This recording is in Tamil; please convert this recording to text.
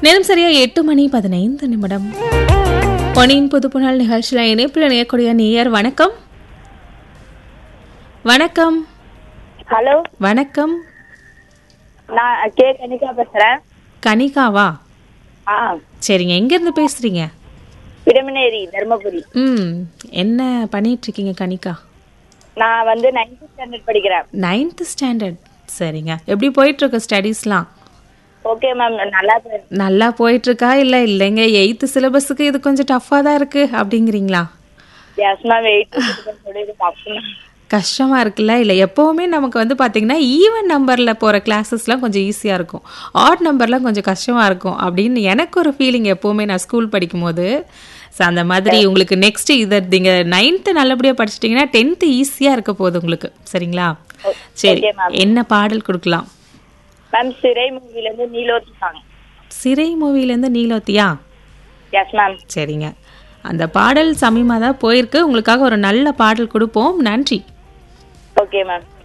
நேரம் சரியா எட்டு மணி பதினைந்து நிமிடம் பொன்னியின் புதுப்புணல் நிகழ்ச்சியில் இணைப்பில் இணையக்கூடிய நேயர் வணக்கம் வணக்கம் ஹலோ வணக்கம் நான் கே கனிகா பேசுறேன் கனிகாவா ஆ சரிங்க எங்கேருந்து பேசுறீங்க பிடமனேரி தர்மபுரி ம் என்ன பண்ணிட்டு இருக்கீங்க கனிகா நான் வந்து நைன்த் ஸ்டாண்டர்ட் படிக்கிறேன் நைன்த் ஸ்டாண்டர்ட் சரிங்க எப்படி போயிட்டு இருக்கு ஸ்டடீஸ்லாம் ஓகே மேம் நல்லா பே- நல்லா போயிட்டு இருக்கா இல்லை இல்லைங்க எயித்து சிலபஸுக்கு இது கொஞ்சம் டஃப்பாக தான் இருக்கு அப்படிங்கிறீங்களா எஸ் மேம் எயிட் சொல்லி தப்பு கஷ்டமாக இருக்குல்ல இல்லை எப்போவுமே நமக்கு வந்து பார்த்திங்கன்னா ஈவன் நம்பரில் போகிற கிளாஸஸ்லாம் கொஞ்சம் ஈஸியாக இருக்கும் ஆட் நம்பர்லாம் கொஞ்சம் கஷ்டமாக இருக்கும் அப்படின்னு எனக்கு ஒரு ஃபீலிங் எப்போவுமே நான் ஸ்கூல் படிக்கும்போது ஸோ அந்த மாதிரி உங்களுக்கு நெக்ஸ்ட் இதை நீங்கள் நைன்த்து நல்லபடியாக படிச்சிட்டிங்கன்னா டென்த்து ஈஸியாக இருக்க போகுது உங்களுக்கு சரிங்களா சரி okay, ma'am. என்ன பாடல் கொடுக்கலாம் மேம் சிறை மூவில இருந்து நீலோத்தி சாங் சிறை மூவிலேருந்து நீலோத்தியா எஸ் மேம் சரிங்க அந்த பாடல் சமீபமாக தான் போயிருக்கு உங்களுக்காக ஒரு நல்ல பாடல் கொடுப்போம் நன்றி ஓகே மேம்